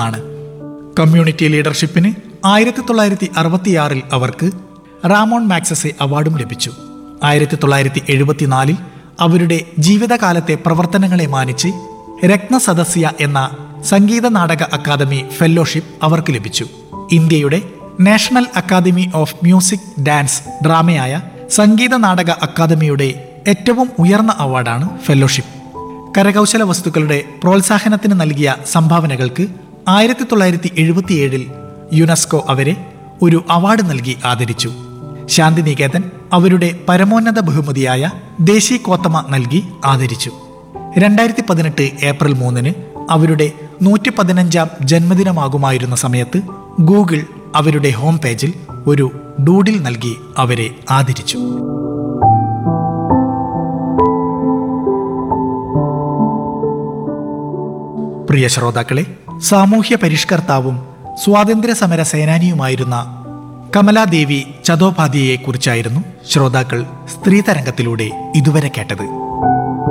ഒന്നാണ് കമ്മ്യൂണിറ്റി ലീഡർഷിപ്പിന് ആയിരത്തി തൊള്ളായിരത്തി അറുപത്തിയാറിൽ അവർക്ക് റാമോൺ മാക്സസെ അവാർഡും ലഭിച്ചു ആയിരത്തി തൊള്ളായിരത്തി എഴുപത്തിനാലിൽ അവരുടെ ജീവിതകാലത്തെ പ്രവർത്തനങ്ങളെ മാനിച്ച് രത്നസദസ്യ എന്ന സംഗീത നാടക അക്കാദമി ഫെല്ലോഷിപ്പ് അവർക്ക് ലഭിച്ചു ഇന്ത്യയുടെ national academy of music dance ഡ്രാമയായ സംഗീത നാടക അക്കാദമിയുടെ ഏറ്റവും ഉയർന്ന അവാർഡാണ് ഫെല്ലോഷിപ്പ് കരകൗശല വസ്തുക്കളുടെ പ്രോത്സാഹനത്തിന് നൽകിയ സംഭാവനകൾക്ക് ആയിരത്തി തൊള്ളായിരത്തി എഴുപത്തിയേഴിൽ യുനെസ്കോ അവരെ ഒരു അവാർഡ് നൽകി ആദരിച്ചു ശാന്തിനികേതൻ അവരുടെ പരമോന്നത ബഹുമതിയായ ദേശീ കോത്തമ നൽകി ആദരിച്ചു രണ്ടായിരത്തി പതിനെട്ട് ഏപ്രിൽ മൂന്നിന് അവരുടെ നൂറ്റി പതിനഞ്ചാം ജന്മദിനമാകുമായിരുന്ന സമയത്ത് ഗൂഗിൾ അവരുടെ ഹോം പേജിൽ ഒരു ഡൂഡിൽ നൽകി അവരെ ആദരിച്ചു പ്രിയ ശ്രോതാക്കളെ സാമൂഹ്യ പരിഷ്കർത്താവും സ്വാതന്ത്ര്യ സമര സേനാനിയുമായിരുന്ന കമലാദേവി ചതോപാധ്യയെ കുറിച്ചായിരുന്നു ശ്രോതാക്കൾ സ്ത്രീതരംഗത്തിലൂടെ ഇതുവരെ കേട്ടത്